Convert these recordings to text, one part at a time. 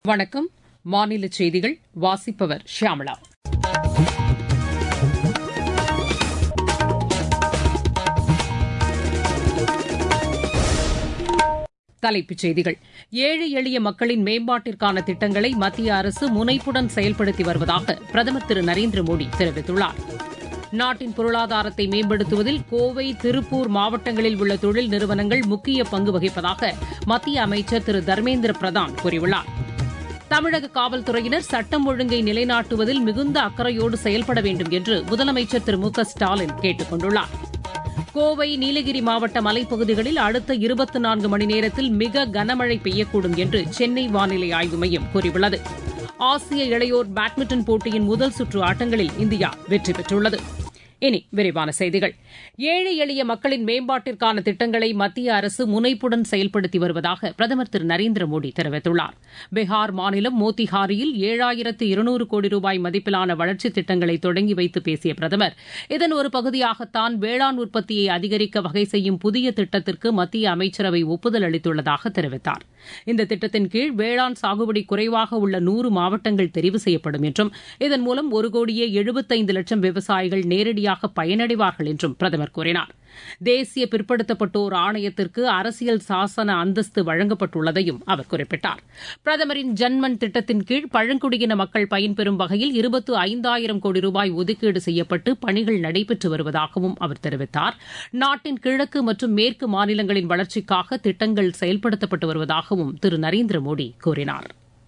வணக்கம் மாநில செய்திகள் வாசிப்பவர் ஷியாமளா தலைப்புச் செய்திகள் ஏழை எளிய மக்களின் மேம்பாட்டிற்கான திட்டங்களை மத்திய அரசு முனைப்புடன் செயல்படுத்தி வருவதாக பிரதமர் திரு நரேந்திர மோடி தெரிவித்துள்ளார் நாட்டின் பொருளாதாரத்தை மேம்படுத்துவதில் கோவை திருப்பூர் மாவட்டங்களில் உள்ள தொழில் நிறுவனங்கள் முக்கிய பங்கு வகிப்பதாக மத்திய அமைச்சர் திரு தர்மேந்திர பிரதான் கூறியுள்ளார் தமிழக காவல்துறையினர் சட்டம் ஒழுங்கை நிலைநாட்டுவதில் மிகுந்த அக்கறையோடு செயல்பட வேண்டும் என்று முதலமைச்சர் திரு மு க ஸ்டாலின் கேட்டுக் கொண்டுள்ளார் கோவை நீலகிரி மாவட்ட மலைப்பகுதிகளில் அடுத்த இருபத்தி நான்கு மணி நேரத்தில் மிக கனமழை பெய்யக்கூடும் என்று சென்னை வானிலை ஆய்வு மையம் கூறியுள்ளது ஆசிய இளையோர் பேட்மிண்டன் போட்டியின் முதல் சுற்று ஆட்டங்களில் இந்தியா வெற்றி பெற்றுள்ளது இனி விரிவான செய்திகள் ஏழை எளிய மக்களின் மேம்பாட்டிற்கான திட்டங்களை மத்திய அரசு முனைப்புடன் செயல்படுத்தி வருவதாக பிரதமர் திரு நரேந்திர மோடி தெரிவித்துள்ளார் பீகார் மாநிலம் மோத்திஹாரியில் ஏழாயிரத்து இருநூறு கோடி ரூபாய் மதிப்பிலான வளர்ச்சித் திட்டங்களை தொடங்கி வைத்து பேசிய பிரதமர் இதன் ஒரு பகுதியாகத்தான் வேளாண் உற்பத்தியை அதிகரிக்க வகை செய்யும் புதிய திட்டத்திற்கு மத்திய அமைச்சரவை ஒப்புதல் அளித்துள்ளதாக தெரிவித்தார் இந்த திட்டத்தின் கீழ் வேளாண் சாகுபடி குறைவாக உள்ள நூறு மாவட்டங்கள் தெரிவு செய்யப்படும் என்றும் இதன் மூலம் ஒரு கோடியே எழுபத்தைந்து லட்சம் விவசாயிகள் நேரடியாக பயனடைவார்கள் என்றும் பிரதமர் கூறினார் தேசிய பிற்படுத்தப்பட்டோர் ஆணையத்திற்கு அரசியல் சாசன அந்தஸ்து வழங்கப்பட்டுள்ளதையும் அவர் குறிப்பிட்டார் பிரதமரின் ஜன்மன் திட்டத்தின் கீழ் பழங்குடியின மக்கள் பயன்பெறும் வகையில் இருபத்து ஐந்தாயிரம் கோடி ரூபாய் ஒதுக்கீடு செய்யப்பட்டு பணிகள் நடைபெற்று வருவதாகவும் அவர் தெரிவித்தார் நாட்டின் கிழக்கு மற்றும் மேற்கு மாநிலங்களின் வளர்ச்சிக்காக திட்டங்கள் செயல்படுத்தப்பட்டு வருவதாகவும் திரு நரேந்திர மோடி கூறினார்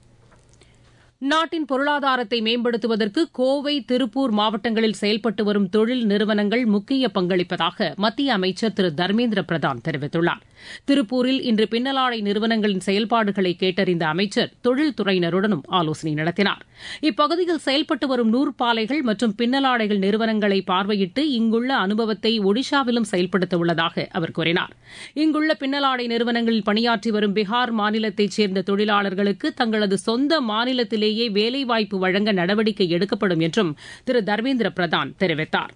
நாட்டின் பொருளாதாரத்தை மேம்படுத்துவதற்கு கோவை திருப்பூர் மாவட்டங்களில் செயல்பட்டு வரும் தொழில் நிறுவனங்கள் முக்கிய பங்களிப்பதாக மத்திய அமைச்சர் திரு தர்மேந்திர பிரதான் தெரிவித்துள்ளார் திருப்பூரில் இன்று பின்னலாடை நிறுவனங்களின் செயல்பாடுகளை கேட்டறிந்த அமைச்சர் தொழில்துறையினருடனும் ஆலோசனை நடத்தினார் இப்பகுதியில் செயல்பட்டு வரும் நூற்பாலைகள் மற்றும் பின்னலாடைகள் நிறுவனங்களை பார்வையிட்டு இங்குள்ள அனுபவத்தை ஒடிஷாவிலும் செயல்படுத்த உள்ளதாக அவர் கூறினார் இங்குள்ள பின்னலாடை நிறுவனங்களில் பணியாற்றி வரும் பீகார் மாநிலத்தைச் சேர்ந்த தொழிலாளர்களுக்கு தங்களது சொந்த மாநிலத்திலேயே முறையிலேயே வேலைவாய்ப்பு வழங்க நடவடிக்கை எடுக்கப்படும் என்றும் திரு தர்மேந்திர பிரதான் தெரிவித்தார்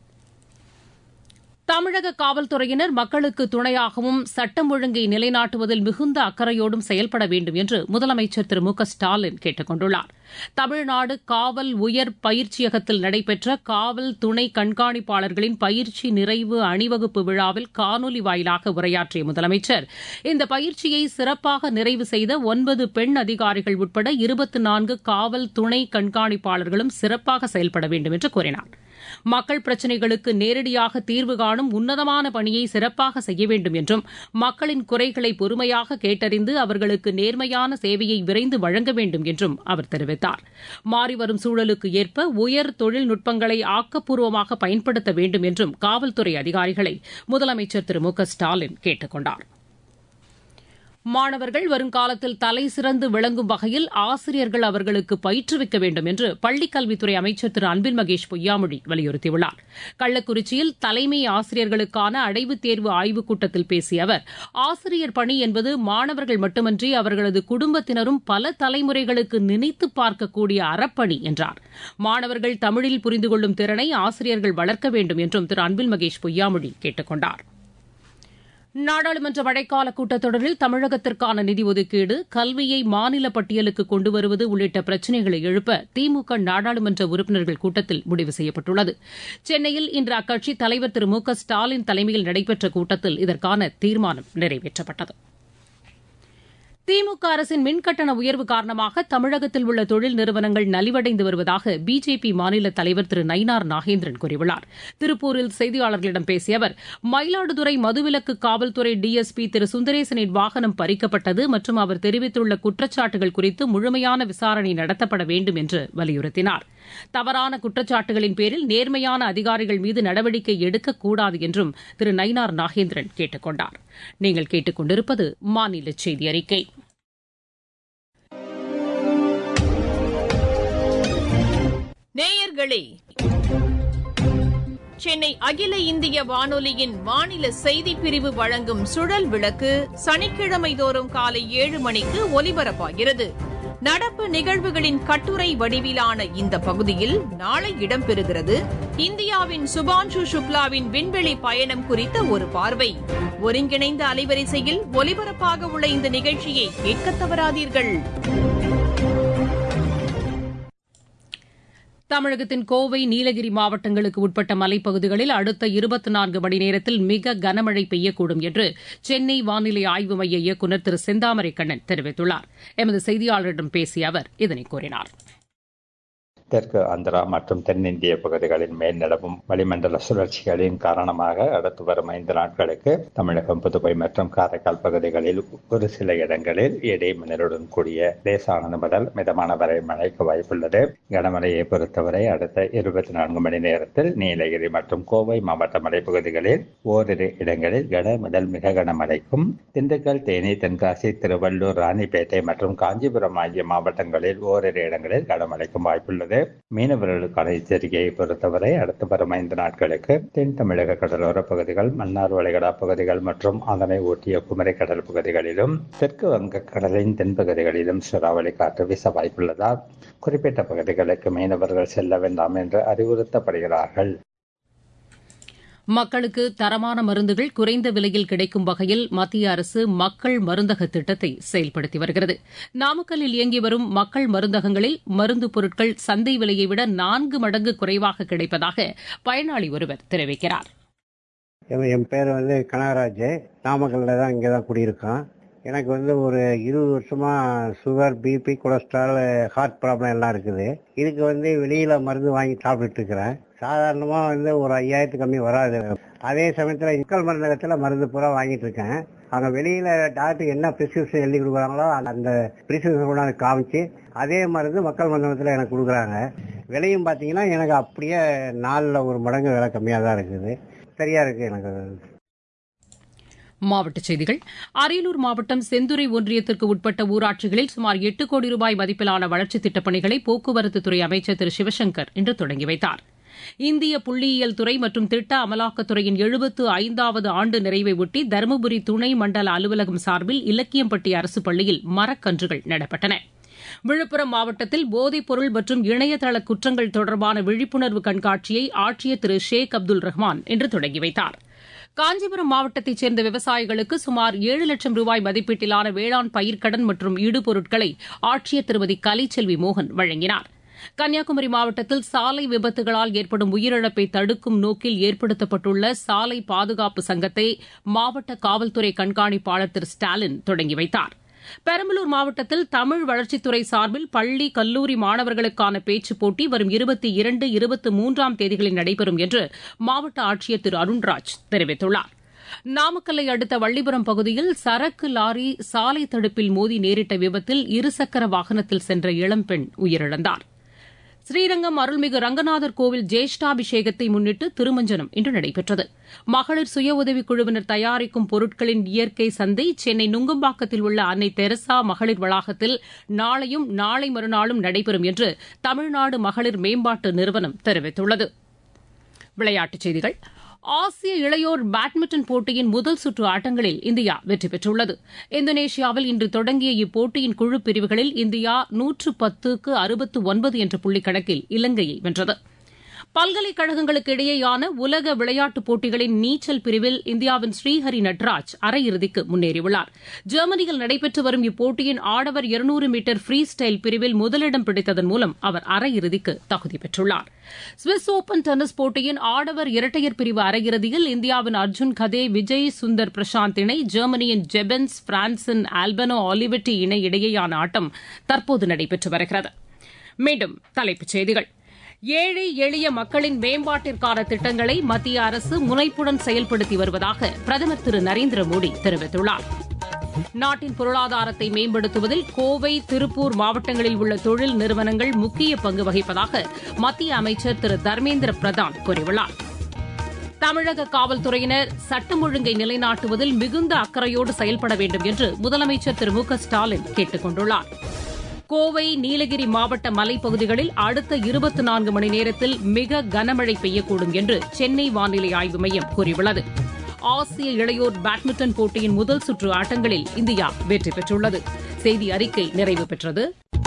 தமிழக காவல்துறையினர் மக்களுக்கு துணையாகவும் சட்டம் ஒழுங்கை நிலைநாட்டுவதில் மிகுந்த அக்கறையோடும் செயல்பட வேண்டும் என்று முதலமைச்சர் திரு மு க ஸ்டாலின் கேட்டுக் கொண்டுள்ளார் தமிழ்நாடு காவல் உயர் பயிற்சியகத்தில் நடைபெற்ற காவல் துணை கண்காணிப்பாளர்களின் பயிற்சி நிறைவு அணிவகுப்பு விழாவில் காணொலி வாயிலாக உரையாற்றிய முதலமைச்சர் இந்த பயிற்சியை சிறப்பாக நிறைவு செய்த ஒன்பது பெண் அதிகாரிகள் உட்பட இருபத்தி நான்கு காவல் துணை கண்காணிப்பாளர்களும் சிறப்பாக செயல்பட வேண்டும் என்று கூறினார் மக்கள் பிரச்சினைகளுக்கு நேரடியாக தீர்வு காணும் உன்னதமான பணியை சிறப்பாக செய்ய வேண்டும் என்றும் மக்களின் குறைகளை பொறுமையாக கேட்டறிந்து அவர்களுக்கு நேர்மையான சேவையை விரைந்து வழங்க வேண்டும் என்றும் அவர் தெரிவித்தார் மாறிவரும் சூழலுக்கு ஏற்ப உயர் தொழில்நுட்பங்களை ஆக்கப்பூர்வமாக பயன்படுத்த வேண்டும் என்றும் காவல்துறை அதிகாரிகளை முதலமைச்சர் திரு மு க ஸ்டாலின் கேட்டுக் கொண்டார் மாணவர்கள் வருங்காலத்தில் தலை சிறந்து விளங்கும் வகையில் ஆசிரியர்கள் அவர்களுக்கு பயிற்றுவிக்க வேண்டும் என்று பள்ளிக்கல்வித்துறை அமைச்சர் திரு அன்பில் மகேஷ் பொய்யாமொழி வலியுறுத்தியுள்ளார் கள்ளக்குறிச்சியில் தலைமை ஆசிரியர்களுக்கான அடைவுத் தேர்வு ஆய்வுக் கூட்டத்தில் பேசிய அவர் ஆசிரியர் பணி என்பது மாணவர்கள் மட்டுமன்றி அவர்களது குடும்பத்தினரும் பல தலைமுறைகளுக்கு நினைத்து பார்க்கக்கூடிய அறப்பணி என்றார் மாணவர்கள் தமிழில் புரிந்து கொள்ளும் திறனை ஆசிரியர்கள் வளர்க்க வேண்டும் என்றும் திரு அன்பில் மகேஷ் பொய்யாமொழி கேட்டுக் கொண்டாா் நாடாளுமன்ற மழைக்கால கூட்டத்தொடரில் தமிழகத்திற்கான நிதி ஒதுக்கீடு கல்வியை மாநில பட்டியலுக்கு கொண்டு வருவது உள்ளிட்ட பிரச்சினைகளை எழுப்ப திமுக நாடாளுமன்ற உறுப்பினர்கள் கூட்டத்தில் முடிவு செய்யப்பட்டுள்ளது சென்னையில் இன்று அக்கட்சித் தலைவர் திரு மு க ஸ்டாலின் தலைமையில் நடைபெற்ற கூட்டத்தில் இதற்கான தீர்மானம் நிறைவேற்றப்பட்டது திமுக அரசின் மின்கட்டண உயர்வு காரணமாக தமிழகத்தில் உள்ள தொழில் நிறுவனங்கள் நலிவடைந்து வருவதாக பிஜேபி மாநில தலைவர் திரு நயினார் நாகேந்திரன் கூறியுள்ளார் திருப்பூரில் செய்தியாளர்களிடம் பேசிய அவர் மயிலாடுதுறை மதுவிலக்கு காவல்துறை டிஎஸ்பி திரு சுந்தரேசனின் வாகனம் பறிக்கப்பட்டது மற்றும் அவர் தெரிவித்துள்ள குற்றச்சாட்டுகள் குறித்து முழுமையான விசாரணை நடத்தப்பட வேண்டும் என்று வலியுறுத்தினார் தவறான குற்றச்சாட்டுகளின் பேரில் நேர்மையான அதிகாரிகள் மீது நடவடிக்கை எடுக்கக்கூடாது என்றும் திரு நயினார் நாகேந்திரன் கேட்டுக் கொண்டார் நீங்கள் கேட்டுக் கொண்டிருப்பது மாநில செய்தி அறிக்கை நேயர்களே சென்னை அகில இந்திய வானொலியின் மாநில செய்திப் பிரிவு வழங்கும் சுழல் விளக்கு சனிக்கிழமை தோறும் காலை ஏழு மணிக்கு ஒலிபரப்பாகிறது நடப்பு நிகழ்வுகளின் கட்டுரை வடிவிலான இந்த பகுதியில் நாளை இடம்பெறுகிறது இந்தியாவின் சுபான்ஷு சுக்லாவின் விண்வெளி பயணம் குறித்த ஒரு பார்வை ஒருங்கிணைந்த அலைவரிசையில் ஒலிபரப்பாக உள்ள இந்த நிகழ்ச்சியை கேட்க தவறாதீர்கள் தமிழகத்தின் கோவை நீலகிரி மாவட்டங்களுக்கு உட்பட்ட மலைப்பகுதிகளில் அடுத்த இருபத்தி நான்கு மணி நேரத்தில் மிக கனமழை பெய்யக்கூடும் என்று சென்னை வானிலை ஆய்வு மைய இயக்குநர் திரு செந்தாமரை கண்ணன் தெரிவித்துள்ளார் எமது செய்தியாளரிடம் பேசிய அவர் இதனை கூறினார் தெற்கு ஆந்திரா மற்றும் தென்னிந்திய பகுதிகளின் மேல் நிலவும் வளிமண்டல சுழற்சிகளின் காரணமாக அடுத்து வரும் ஐந்து நாட்களுக்கு தமிழகம் புதுவை மற்றும் காரைக்கால் பகுதிகளில் ஒரு சில இடங்களில் இடைமின்னலுடன் கூடிய லேசானது முதல் மிதமான வரை மழைக்கு வாய்ப்புள்ளது கனமழையை பொறுத்தவரை அடுத்த இருபத்தி நான்கு மணி நேரத்தில் நீலகிரி மற்றும் கோவை மாவட்ட மலைப்பகுதிகளில் ஓரிரு இடங்களில் கன முதல் மிக கனமழைக்கும் திண்டுக்கல் தேனி தென்காசி திருவள்ளூர் ராணிப்பேட்டை மற்றும் காஞ்சிபுரம் ஆகிய மாவட்டங்களில் ஓரிரு இடங்களில் கனமழைக்கும் வாய்ப்புள்ளது மீனவர்களுக்கான எச்சரிக்கையை பொறுத்தவரை அடுத்து வரும் ஐந்து நாட்களுக்கு தென் தமிழக கடலோர பகுதிகள் மன்னார் வளைகுடா பகுதிகள் மற்றும் அதனை ஒட்டிய குமரி கடல் பகுதிகளிலும் தெற்கு வங்க கடலின் தென்பகுதிகளிலும் சூறாவளி காற்று வீச வாய்ப்புள்ளதால் குறிப்பிட்ட பகுதிகளுக்கு மீனவர்கள் செல்ல வேண்டாம் என்று அறிவுறுத்தப்படுகிறார்கள் மக்களுக்கு தரமான மருந்துகள் குறைந்த விலையில் கிடைக்கும் வகையில் மத்திய அரசு மக்கள் மருந்தக திட்டத்தை செயல்படுத்தி வருகிறது நாமக்கல்லில் இயங்கி வரும் மக்கள் மருந்தகங்களில் மருந்து பொருட்கள் சந்தை விலையை விட நான்கு மடங்கு குறைவாக கிடைப்பதாக பயனாளி ஒருவர் தெரிவிக்கிறார் என் பேர் வந்து கனகராஜ் நாமக்கல்ல தான் இங்கே தான் குடியிருக்கோம் எனக்கு வந்து ஒரு இருபது வருஷமா sugar BP cholesterol heart problem எல்லாம் இருக்குது இதுக்கு வந்து வெளியில மருந்து வாங்கி சாப்பிட்டுட்டு இருக்கிறேன் சாதாரணமாக வந்து ஒரு ஐயாயிரத்து கம்மி வராது அதே சமயத்தில் மக்கள் மருந்தகத்தில் மருந்து பூரா வாங்கிட்டு இருக்கேன் அங்கே வெளியில் டாக்டர் என்ன ப்ரிஸ்கிரிப்ஷன் எழுதி கொடுக்குறாங்களோ அந்த ப்ரிஸ்கிரிப்ஷன் கொண்டாந்து காமிச்சு அதே மருந்து மக்கள் மருந்தகத்தில் எனக்கு கொடுக்குறாங்க விலையும் பார்த்தீங்கன்னா எனக்கு அப்படியே நாலில் ஒரு மடங்கு விலை கம்மியாக தான் இருக்குது சரியா இருக்கு எனக்கு மாவட்டச் செய்திகள் அரியலூர் மாவட்டம் செந்துறை ஒன்றியத்திற்கு உட்பட்ட ஊராட்சிகளில் சுமார் எட்டு கோடி ரூபாய் மதிப்பிலான வளர்ச்சித் திட்டப் பணிகளை போக்குவரத்துத்துறை அமைச்சர் திரு சிவசங்கர் இன்று தொடங்கி வைத்தார் இந்திய புள்ளியியல் துறை மற்றும் திட்ட அமலாக்கத்துறையின் எழுபத்து ஐந்தாவது ஆண்டு நிறைவை ஒட்டி தருமபுரி துணை மண்டல அலுவலகம் சார்பில் இலக்கியம்பட்டி அரசு பள்ளியில் மரக்கன்றுகள் நடப்பட்டன விழுப்புரம் மாவட்டத்தில் போதைப் பொருள் மற்றும் இணையதள குற்றங்கள் தொடர்பான விழிப்புணர்வு கண்காட்சியை ஆட்சியர் திரு ஷேக் அப்துல் ரஹ்மான் இன்று தொடங்கி வைத்தார் காஞ்சிபுரம் மாவட்டத்தைச் சேர்ந்த விவசாயிகளுக்கு சுமார் ஏழு லட்சம் ரூபாய் மதிப்பீட்டிலான வேளாண் பயிர்க்கடன் மற்றும் இடுபொருட்களை ஆட்சியர் திருமதி கலைச்செல்வி மோகன் வழங்கினார் கன்னியாகுமரி மாவட்டத்தில் சாலை விபத்துகளால் ஏற்படும் உயிரிழப்பை தடுக்கும் நோக்கில் ஏற்படுத்தப்பட்டுள்ள சாலை பாதுகாப்பு சங்கத்தை மாவட்ட காவல்துறை கண்காணிப்பாளர் திரு ஸ்டாலின் தொடங்கி வைத்தார் பெரம்பலூர் மாவட்டத்தில் தமிழ் வளர்ச்சித்துறை சார்பில் பள்ளி கல்லூரி மாணவர்களுக்கான பேச்சுப் போட்டி வரும் இருபத்தி இரண்டு இருபத்தி மூன்றாம் தேதிகளில் நடைபெறும் என்று மாவட்ட ஆட்சியர் திரு அருண்ராஜ் தெரிவித்துள்ளார் நாமக்கல்லை அடுத்த வள்ளிபுரம் பகுதியில் சரக்கு லாரி சாலை தடுப்பில் மோதி நேரிட்ட விபத்தில் இருசக்கர வாகனத்தில் சென்ற இளம்பெண் உயிரிழந்தார் ஸ்ரீரங்கம் அருள்மிகு ரங்கநாதர் கோவில் ஜேஷ்டாபிஷேகத்தை முன்னிட்டு திருமஞ்சனம் இன்று நடைபெற்றது மகளிர் சுய உதவிக் குழுவினர் தயாரிக்கும் பொருட்களின் இயற்கை சந்தை சென்னை நுங்கம்பாக்கத்தில் உள்ள அன்னை தெரசா மகளிர் வளாகத்தில் நாளையும் நாளை மறுநாளும் நடைபெறும் என்று தமிழ்நாடு மகளிர் மேம்பாட்டு நிறுவனம் தெரிவித்துள்ளது விளையாட்டுச் செய்திகள் ஆசிய இளையோர் பேட்மிண்டன் போட்டியின் முதல் சுற்று ஆட்டங்களில் இந்தியா வெற்றி பெற்றுள்ளது இந்தோனேஷியாவில் இன்று தொடங்கிய இப்போட்டியின் குழு பிரிவுகளில் இந்தியா நூற்று பத்துக்கு அறுபத்து ஒன்பது என்ற புள்ளிக்கணக்கில் இலங்கையை வென்றது பல்கலைக்கழகங்களுக்கு இடையேயான உலக விளையாட்டுப் போட்டிகளின் நீச்சல் பிரிவில் இந்தியாவின் ஸ்ரீஹரி நட்ராஜ் அரையிறுதிக்கு முன்னேறியுள்ளார் ஜெர்மனியில் நடைபெற்று வரும் இப்போட்டியின் ஆடவர் இருநூறு மீட்டர் ஃப்ரீ ஸ்டைல் பிரிவில் முதலிடம் பிடித்ததன் மூலம் அவர் அரையிறுதிக்கு தகுதி பெற்றுள்ளார் சுவிஸ் ஓபன் டென்னிஸ் போட்டியின் ஆடவர் இரட்டையர் பிரிவு அரையிறுதியில் இந்தியாவின் அர்ஜுன் கதே விஜய் சுந்தர் பிரசாந்த் இணை ஜெர்மனியின் ஜெபன்ஸ் பிரான்சின் ஆல்பனோ ஆலிவெட்டி இணை இடையேயான ஆட்டம் தற்போது நடைபெற்று வருகிறது மீண்டும் தலைப்புச் செய்திகள் ஏழை எளிய மக்களின் மேம்பாட்டிற்கான திட்டங்களை மத்திய அரசு முனைப்புடன் செயல்படுத்தி வருவதாக பிரதமர் திரு நரேந்திர மோடி தெரிவித்துள்ளார் நாட்டின் பொருளாதாரத்தை மேம்படுத்துவதில் கோவை திருப்பூர் மாவட்டங்களில் உள்ள தொழில் நிறுவனங்கள் முக்கிய பங்கு வகிப்பதாக மத்திய அமைச்சர் திரு தர்மேந்திர பிரதான் கூறியுள்ளார் தமிழக காவல்துறையினர் சட்டம் ஒழுங்கை நிலைநாட்டுவதில் மிகுந்த அக்கறையோடு செயல்பட வேண்டும் என்று முதலமைச்சர் திரு மு க ஸ்டாலின் கேட்டுக் கொண்டுள்ளார் கோவை நீலகிரி மாவட்ட மலைப்பகுதிகளில் அடுத்த இருபத்தி நான்கு மணி நேரத்தில் மிக கனமழை பெய்யக்கூடும் என்று சென்னை வானிலை ஆய்வு மையம் கூறியுள்ளது ஆசிய இளையோர் பேட்மிண்டன் போட்டியின் முதல் சுற்று ஆட்டங்களில் இந்தியா வெற்றி பெற்றுள்ளது செய்தி அறிக்கை நிறைவு பெற்றது